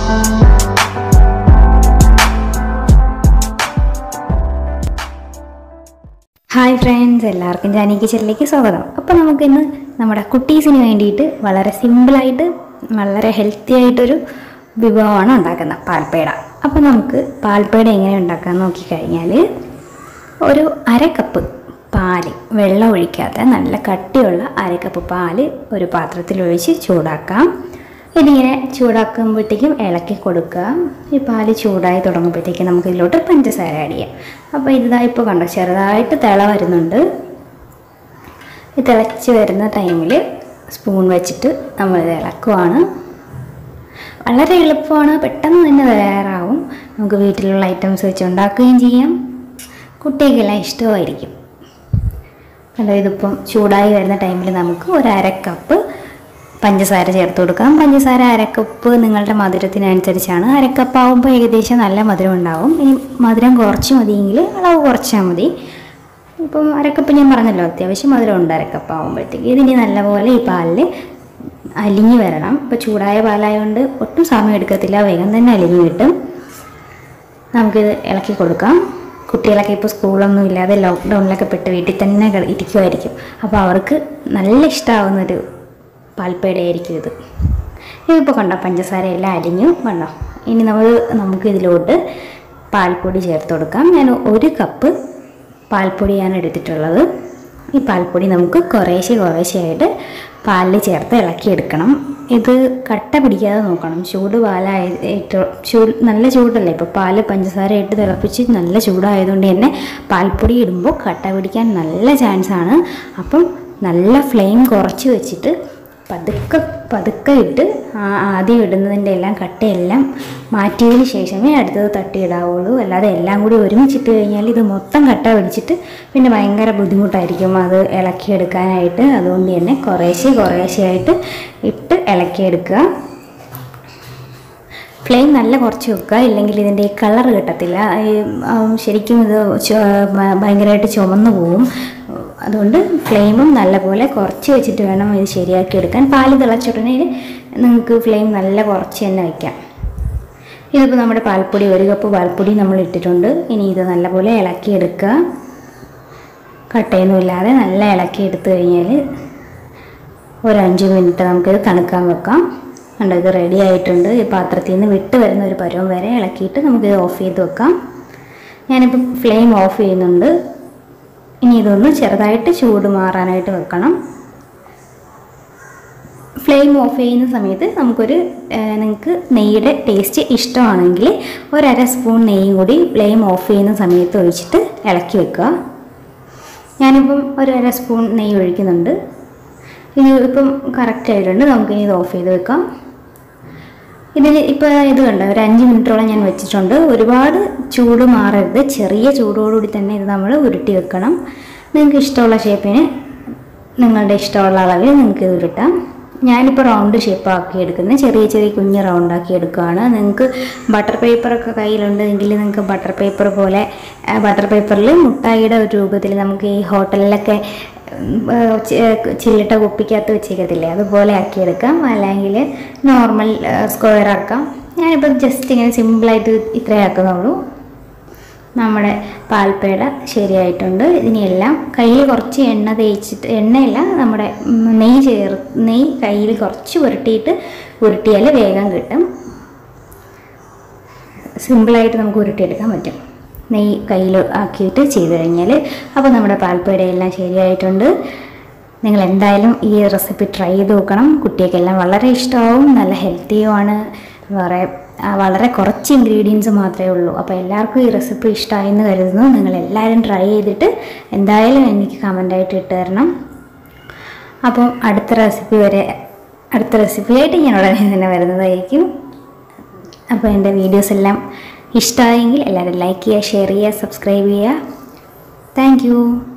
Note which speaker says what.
Speaker 1: hi friends എല്ലാവർക്കും ജാനി കിച്ചണിലേക്ക് സ്വാഗതം അപ്പോൾ നമുക്കിന്ന് നമ്മുടെ കുട്ടീസിന് വേണ്ടിയിട്ട് വളരെ സിമ്പിളായിട്ട് വളരെ ഹെൽത്തി ആയിട്ടൊരു വിഭവമാണ് ഉണ്ടാക്കുന്നത് പാൽപ്പേട അപ്പോൾ നമുക്ക് പാൽപ്പേട എങ്ങനെ ഉണ്ടാക്കാൻ നോക്കിക്കഴിഞ്ഞാൽ ഒരു അര കപ്പ് പാല് വെള്ളം ഒഴിക്കാത്ത നല്ല കട്ടിയുള്ള അര കപ്പ് പാല് ഒരു പാത്രത്തിൽ ഒഴിച്ച് ചൂടാക്കാം ഇതിങ്ങനെ ചൂടാക്കുമ്പോഴത്തേക്കും ഇളക്കി കൊടുക്കുക ഈ പാല് ചൂടായി തുടങ്ങുമ്പോഴത്തേക്കും നമുക്ക് ഇതിലോട്ട് പഞ്ചസാര ആഡ് ചെയ്യാം അപ്പോൾ ഇതാ ഇപ്പോൾ കണ്ടോ ചെറുതായിട്ട് തിള വരുന്നുണ്ട് ഈ തിളച്ച് വരുന്ന ടൈമിൽ സ്പൂൺ വെച്ചിട്ട് നമ്മൾ ഇത് ഇളക്കുവാണ് വളരെ എളുപ്പമാണ് പെട്ടെന്ന് തന്നെ തയ്യാറാവും നമുക്ക് വീട്ടിലുള്ള ഐറ്റംസ് വെച്ച് ഉണ്ടാക്കുകയും ചെയ്യാം കുട്ടികൾക്കെല്ലാം ഇഷ്ടമായിരിക്കും കണ്ടോ ഇതിപ്പം ചൂടായി വരുന്ന ടൈമിൽ നമുക്ക് ഒരു അര കപ്പ് പഞ്ചസാര ചേർത്ത് കൊടുക്കാം പഞ്ചസാര അരക്കപ്പ് നിങ്ങളുടെ മധുരത്തിനനുസരിച്ചാണ് അരക്കപ്പ് ആകുമ്പോൾ ഏകദേശം നല്ല മധുരം ഉണ്ടാവും ഇനി മധുരം കുറച്ച് മതിയെങ്കിൽ അളവ് കുറച്ചാൽ മതി ഇപ്പം അരക്കപ്പ് ഞാൻ പറഞ്ഞല്ലോ അത്യാവശ്യം മധുരം ഉണ്ട് അരക്കപ്പ് ആകുമ്പോഴത്തേക്ക് ഇതിനി നല്ലപോലെ ഈ പാലിൽ അലിഞ്ഞ് വരണം ഇപ്പോൾ ചൂടായ പാലായതുകൊണ്ട് ഒട്ടും സമയം എടുക്കത്തില്ല വേഗം തന്നെ അലിഞ്ഞ് കിട്ടും നമുക്കിത് ഇളക്കി കൊടുക്കാം കുട്ടികളൊക്കെ ഇപ്പോൾ സ്കൂളൊന്നും ഇല്ലാതെ ലോക്ക്ഡൗണിലൊക്കെ പെട്ട് വീട്ടിൽ തന്നെ കളി- ഇരിക്കുമായിരിക്കും അപ്പോൾ അവർക്ക് നല്ല ഇഷ്ടമാവുന്നൊരു പാൽപ്പേടയായിരിക്കും ഇത് ഇതിപ്പോൾ കണ്ടോ പഞ്ചസാര എല്ലാം അരിഞ്ഞു കണ്ടോ ഇനി നമ്മൾ നമുക്ക് ഇതിലോട്ട് പാൽപ്പൊടി ചേർത്ത് കൊടുക്കാം ഞാൻ ഒരു കപ്പ് പാൽപ്പൊടിയാണ് എടുത്തിട്ടുള്ളത് ഈ പാൽപ്പൊടി നമുക്ക് കുറേശ്ശെ കുറേശ്ശെയായിട്ട് പാലിൽ ചേർത്ത് ഇളക്കിയെടുക്കണം ഇത് കട്ട പിടിക്കാതെ നോക്കണം ചൂട് പാലായിട്ട് ചൂട് നല്ല ചൂടല്ലേ ഇപ്പോൾ പാല് പഞ്ചസാര ഇട്ട് തിളപ്പിച്ച് നല്ല ചൂടായതുകൊണ്ട് തന്നെ പാൽപ്പൊടി ഇടുമ്പോൾ കട്ട പിടിക്കാൻ നല്ല ചാൻസ് ആണ് അപ്പം നല്ല ഫ്ലെയിം കുറച്ച് വെച്ചിട്ട് പതുക്കെ പതുക്കെ ഇട്ട് ആ- ആദ്യം ഇടുന്നതിൻ്റെ എല്ലാം കട്ടയെല്ലാം മാറ്റിയതിന് ശേഷമേ അടുത്തത് തട്ടിയിടാവുള്ളൂ അല്ലാതെ എല്ലാം കൂടി ഒരുമിച്ചിട്ട് കഴിഞ്ഞാൽ ഇത് മൊത്തം കട്ട പിടിച്ചിട്ട് പിന്നെ ഭയങ്കര ബുദ്ധിമുട്ടായിരിക്കും അത് ഇളക്കിയെടുക്കാനായിട്ട് അതുകൊണ്ട് തന്നെ കുറേശ്ശെ കുറേശ്ശെയായിട്ട് ഇട്ട് ഇളക്കിയെടുക്കുക ഫ്ലെയിം നല്ല കുറച്ച് വെക്കുക ഇല്ലെങ്കിൽ ഇതിൻ്റെ ഈ കളർ കിട്ടത്തില്ല ഈ, ആ, ശരിക്കും ഇത് ചു- ഭ- ഭയങ്കരമായിട്ട് ചുമന്നു പോവും അതുകൊണ്ട് ഫ്ലെയിമും നല്ലപോലെ കുറച്ച് വെച്ചിട്ട് വേണം ഇത് ശരിയാക്കി എടുക്കാൻ പാല് തിളച്ചുടനെ നിങ്ങൾക്ക് ഫ്ലെയിം നല്ല കുറച്ച് തന്നെ വയ്ക്കാം ഇതിപ്പോൾ നമ്മുടെ പാൽപ്പൊടി ഒരു കപ്പ് പാൽപ്പൊടി നമ്മൾ ഇട്ടിട്ടുണ്ട് ഇനി ഇത് നല്ലപോലെ ഇളക്കിയെടുക്കുക കട്ടയൊന്നും ഇല്ലാതെ നല്ല ഇളക്കി എടുത്തു കഴിഞ്ഞാൽ ഒരു അഞ്ച് മിനിറ്റ് നമുക്കിത് തണുക്കാൻ വെക്കാം കണ്ടോ ഇത് റെഡി ആയിട്ടുണ്ട് ഈ പാത്രത്തിൽ നിന്ന് വിട്ട് വരുന്ന ഒരു പരുവം വരെ ഇളക്കിയിട്ട് നമുക്കിത് ഓഫ് ചെയ്ത് വെക്കാം ഞാനിപ്പോൾ ഫ്ലെയിം ഓഫ് ചെയ്യുന്നുണ്ട് ഇനി ഇതൊന്ന് ചെറുതായിട്ട് ചൂട് മാറാനായിട്ട് വെക്കണം ഫ്ലെയിം ഓഫ് ചെയ്യുന്ന സമയത്ത് നമുക്കൊരു നിങ്ങൾക്ക് നെയ്യുടെ ടേസ്റ്റ് ഇഷ്ടമാണെങ്കിൽ ഒരര സ്പൂൺ നെയ്യും കൂടി ഫ്ലെയിം ഓഫ് ചെയ്യുന്ന സമയത്ത് ഒഴിച്ചിട്ട് ഇളക്കി വെക്കുക ഞാനിപ്പം ഒരു അര സ്പൂൺ നെയ്യ് ഒഴിക്കുന്നുണ്ട് ഇനി ഇപ്പം കറക്റ്റ് ആയിട്ടുണ്ട് നമുക്കിനി ഇത് ഓഫ് ചെയ്ത് വെക്കാം ഇതിന് ഇപ്പോൾ ഇത് കണ്ടോ ഒരു അഞ്ച് മിനിറ്റോളം ഞാൻ വെച്ചിട്ടുണ്ട് ഒരുപാട് ചൂട് മാറരുത് ചെറിയ ചൂടോടുകൂടി തന്നെ ഇത് നമ്മൾ ഉരുട്ടി വെക്കണം നിങ്ങൾക്ക് ഇഷ്ടമുള്ള ഷേപ്പിന് നിങ്ങളുടെ ഇഷ്ടമുള്ള അളവിൽ നിങ്ങൾക്ക് ഇത് ഉരുട്ടാം ഞാനിപ്പോൾ റൗണ്ട് ഷേപ്പ് ആക്കി എടുക്കുന്നത് ചെറിയ ചെറിയ കുഞ്ഞ് റൗണ്ട് ആക്കി എടുക്കുകയാണ് നിങ്ങൾക്ക് ബട്ടർ പേപ്പറൊക്കെ കയ്യിലുണ്ടെങ്കിൽ നിങ്ങൾക്ക് ബട്ടർ പേപ്പർ പോലെ ബട്ടർ പേപ്പറിൽ മുട്ടായിയുടെ ഒരു രൂപത്തിൽ നമുക്ക് ഈ ഹോട്ടലിലൊക്കെ ഉം, ആ, ചി- ചില്ലിട്ട കുപ്പിക്കകത്ത് വെച്ചേക്കത്തില്ലേ അതുപോലെ ആക്കിയെടുക്കാം അല്ലെങ്കിൽ നോർമൽ സ്ക്വയർ ആക്കാം ഞാനിപ്പോൾ ജസ്റ്റ് ഇങ്ങനെ സിമ്പിളായിട്ട് ഇത്രേ ആക്കുന്നുള്ളൂ നമ്മുടെ പാൽപ്പേട ശരിയായിട്ടുണ്ട് ഇതിനെല്ലാം കയ്യിൽ കുറച്ച് എണ്ണ തേച്ചിട്ട് എണ്ണയില്ല നമ്മുടെ ഉം, നെയ്യ് ചേർ നെയ്യ് കയ്യിൽ കുറച്ച് ഉരുട്ടിയിട്ട് ഉരുട്ടിയാൽ വേഗം കിട്ടും സിമ്പിളായിട്ട് നമുക്ക് ഉരുട്ടിയെടുക്കാൻ പറ്റും നെയ്യ് കയ്യിൽ ആക്കിയിട്ട് ചെയ്ത് കഴിഞ്ഞാൽ അപ്പോൾ നമ്മുടെ പാൽപ്പേടയെല്ലാം ശരിയായിട്ടുണ്ട് നിങ്ങൾ എന്തായാലും ഈ റെസിപ്പി ട്രൈ ചെയ്ത് നോക്കണം കുട്ടികൾക്കെല്ലാം വളരെ ഇഷ്ടമാവും നല്ല ഹെൽത്തിയുമാണ് വേറെ ആ, വളരെ കുറച്ച് ഇൻഗ്രീഡിയൻസ് മാത്രമേ ഉള്ളൂ അപ്പോൾ എല്ലാവർക്കും ഈ റെസിപ്പി ഇഷ്ടമായെന്ന് കരുതുന്നു നിങ്ങൾ എല്ലാവരും ട്രൈ ചെയ്തിട്ട് എന്തായാലും എനിക്ക് കമൻ്റായിട്ട് ഇട്ട് തരണം അപ്പം അടുത്ത റെസിപ്പി വരെ അടുത്ത റെസിപ്പിയായിട്ട് ഞാൻ ഉടനെ തന്നെ വരുന്നതായിരിക്കും അപ്പോൾ എൻ്റെ വീഡിയോസ് എല്ലാം ഇഷ്ടമായെങ്കിൽ എല്ലാവരും ലൈക്ക് ചെയ്യുക ഷെയർ ചെയ്യുക സബ്സ്ക്രൈബ് ചെയ്യുക താങ്ക് യു